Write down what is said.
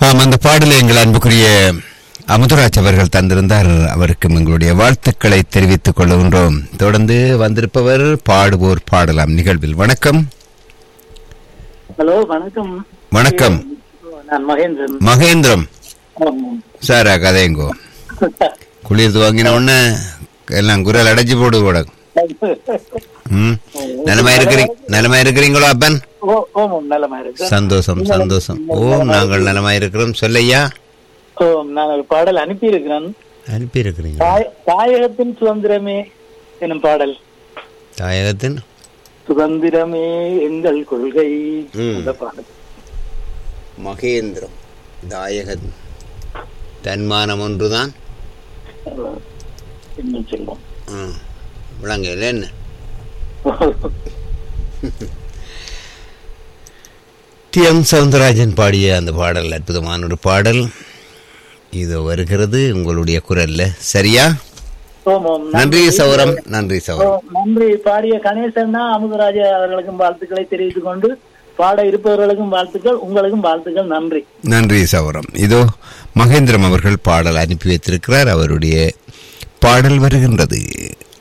ஆம் அந்த பாடலை எங்கள் அன்புக்குரிய அமுதராஜ் அவர்கள் தந்திருந்தார் அவருக்கும் எங்களுடைய வாழ்த்துக்களை தெரிவித்துக் கொள்கின்றோம் தொடர்ந்து வந்திருப்பவர் பாடுவோர் பாடலாம் நிகழ்வில் வணக்கம் ஹலோ வணக்கம் வணக்கம் நான் மகேந்திரன் மகேந்திரம் ஆமாம். சாரா கதைங்கோ குளிர் துவங்கின உடனே எல்லாம் குரல் அடைச்சு போடு கூட ம் நலமா இருக்கிறீங்க நலமா இருக்கிறீங்களோ அப்பன் ஓ ஓமம் நலமா இருக்கு சந்தோஷம் சந்தோஷம் ஓ நாங்கள் நலமா இருக்கிறோம் சொல்லையா ஓ நான் ஒரு பாடல் அனுப்பி இருக்கிறேன் அனுப்பி இருக்கிறீங்க தாயகத்தின் சுதந்திரமே எனும் பாடல் தாயகத்தின் சுதந்திரமே எங்கள் கொள்கை ம். அந்த பாடல் மகேந்திரம் தாயகன் தன்மானம் ஒன்றுதான் இன்னும் செல்வம் ம். விளங்கல என்ன டி எம் சவுந்தரராஜன் பாடிய அந்த பாடல் அற்புதமான ஒரு பாடல் இது வருகிறது உங்களுடைய குரல்ல சரியா ஓமம் நன்றி சௌரம் நன்றி ஓ, சௌரம் நன்றி பாடிய கணேசன்னா அமுதராஜ அவர்களுக்கும் வாழ்த்துக்களை தெரிவித்துக் கொண்டு பாட இருப்பவர்களுக்கும் வாழ்த்துக்கள் உங்களுக்கும் வாழ்த்துக்கள் நன்றி நன்றி சௌரம் இதோ மகேந்திரம் அவர்கள் பாடல் அனுப்பி வைத்திருக்கிறார் அவருடைய பாடல் வருகின்றது